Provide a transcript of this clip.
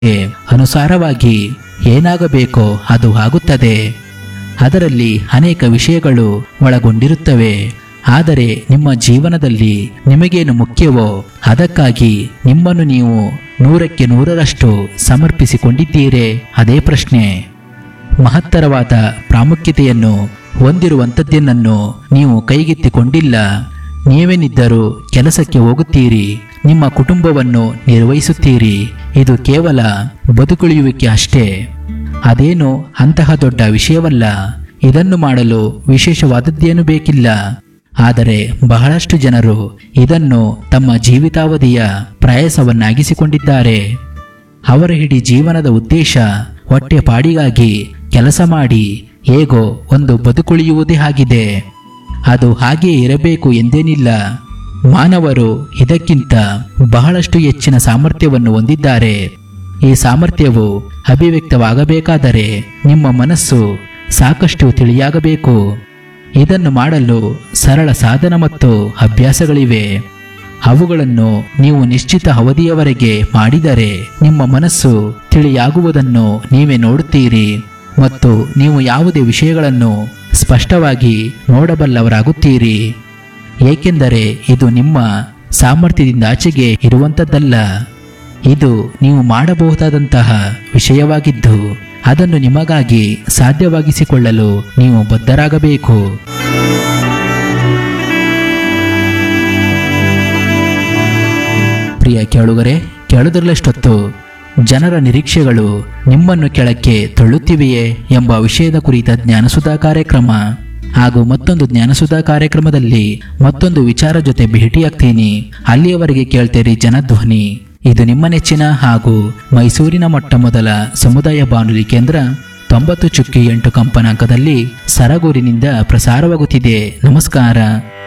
ಅನುಸಾರವಾಗಿ ಏನಾಗಬೇಕೋ ಅದು ಆಗುತ್ತದೆ ಅದರಲ್ಲಿ ಅನೇಕ ವಿಷಯಗಳು ಒಳಗೊಂಡಿರುತ್ತವೆ ಆದರೆ ನಿಮ್ಮ ಜೀವನದಲ್ಲಿ ನಿಮಗೇನು ಮುಖ್ಯವೋ ಅದಕ್ಕಾಗಿ ನಿಮ್ಮನ್ನು ನೀವು ನೂರಕ್ಕೆ ನೂರರಷ್ಟು ಸಮರ್ಪಿಸಿಕೊಂಡಿದ್ದೀರೇ ಅದೇ ಪ್ರಶ್ನೆ ಮಹತ್ತರವಾದ ಪ್ರಾಮುಖ್ಯತೆಯನ್ನು ಹೊಂದಿರುವಂಥದ್ದೇನನ್ನು ನೀವು ಕೈಗೆತ್ತಿಕೊಂಡಿಲ್ಲ ನೀವೇನಿದ್ದರೂ ಕೆಲಸಕ್ಕೆ ಹೋಗುತ್ತೀರಿ ನಿಮ್ಮ ಕುಟುಂಬವನ್ನು ನಿರ್ವಹಿಸುತ್ತೀರಿ ಇದು ಕೇವಲ ಬದುಕುಳಿಯುವಿಕೆ ಅಷ್ಟೇ ಅದೇನು ಅಂತಹ ದೊಡ್ಡ ವಿಷಯವಲ್ಲ ಇದನ್ನು ಮಾಡಲು ವಿಶೇಷವಾದದ್ದೇನು ಬೇಕಿಲ್ಲ ಆದರೆ ಬಹಳಷ್ಟು ಜನರು ಇದನ್ನು ತಮ್ಮ ಜೀವಿತಾವಧಿಯ ಪ್ರಯಾಸವನ್ನಾಗಿಸಿಕೊಂಡಿದ್ದಾರೆ ಅವರ ಇಡೀ ಜೀವನದ ಉದ್ದೇಶ ಹೊಟ್ಟೆಪಾಡಿಗಾಗಿ ಕೆಲಸ ಮಾಡಿ ಹೇಗೋ ಒಂದು ಬದುಕುಳಿಯುವುದೇ ಆಗಿದೆ ಅದು ಹಾಗೆ ಇರಬೇಕು ಎಂದೇನಿಲ್ಲ ಮಾನವರು ಇದಕ್ಕಿಂತ ಬಹಳಷ್ಟು ಹೆಚ್ಚಿನ ಸಾಮರ್ಥ್ಯವನ್ನು ಹೊಂದಿದ್ದಾರೆ ಈ ಸಾಮರ್ಥ್ಯವು ಅಭಿವ್ಯಕ್ತವಾಗಬೇಕಾದರೆ ನಿಮ್ಮ ಮನಸ್ಸು ಸಾಕಷ್ಟು ತಿಳಿಯಾಗಬೇಕು ಇದನ್ನು ಮಾಡಲು ಸರಳ ಸಾಧನ ಮತ್ತು ಅಭ್ಯಾಸಗಳಿವೆ ಅವುಗಳನ್ನು ನೀವು ನಿಶ್ಚಿತ ಅವಧಿಯವರೆಗೆ ಮಾಡಿದರೆ ನಿಮ್ಮ ಮನಸ್ಸು ತಿಳಿಯಾಗುವುದನ್ನು ನೀವೇ ನೋಡುತ್ತೀರಿ ಮತ್ತು ನೀವು ಯಾವುದೇ ವಿಷಯಗಳನ್ನು ಸ್ಪಷ್ಟವಾಗಿ ನೋಡಬಲ್ಲವರಾಗುತ್ತೀರಿ ಏಕೆಂದರೆ ಇದು ನಿಮ್ಮ ಸಾಮರ್ಥ್ಯದಿಂದ ಆಚೆಗೆ ಇರುವಂಥದ್ದಲ್ಲ ಇದು ನೀವು ಮಾಡಬಹುದಾದಂತಹ ವಿಷಯವಾಗಿದ್ದು ಅದನ್ನು ನಿಮಗಾಗಿ ಸಾಧ್ಯವಾಗಿಸಿಕೊಳ್ಳಲು ನೀವು ಬದ್ಧರಾಗಬೇಕು ಪ್ರಿಯ ಕೇಳುಗರೆ ಕೇಳುವುದರಲ್ಲಷ್ಟೊತ್ತು ಜನರ ನಿರೀಕ್ಷೆಗಳು ನಿಮ್ಮನ್ನು ಕೆಳಕ್ಕೆ ತಳ್ಳುತ್ತಿವೆಯೇ ಎಂಬ ವಿಷಯದ ಕುರಿತ ಜ್ಞಾನಸುಧಾ ಕಾರ್ಯಕ್ರಮ ಹಾಗೂ ಮತ್ತೊಂದು ಜ್ಞಾನಸುಧಾ ಕಾರ್ಯಕ್ರಮದಲ್ಲಿ ಮತ್ತೊಂದು ವಿಚಾರ ಜೊತೆ ಭೇಟಿಯಾಗ್ತೀನಿ ಅಲ್ಲಿಯವರೆಗೆ ಕೇಳ್ತೀರಿ ಜನಧ್ವನಿ ಇದು ನಿಮ್ಮ ನೆಚ್ಚಿನ ಹಾಗೂ ಮೈಸೂರಿನ ಮೊಟ್ಟ ಮೊದಲ ಸಮುದಾಯ ಬಾನುಲಿ ಕೇಂದ್ರ ತೊಂಬತ್ತು ಚುಕ್ಕಿ ಎಂಟು ಕಂಪನಾಂಕದಲ್ಲಿ ಸರಗೂರಿನಿಂದ ಪ್ರಸಾರವಾಗುತ್ತಿದೆ ನಮಸ್ಕಾರ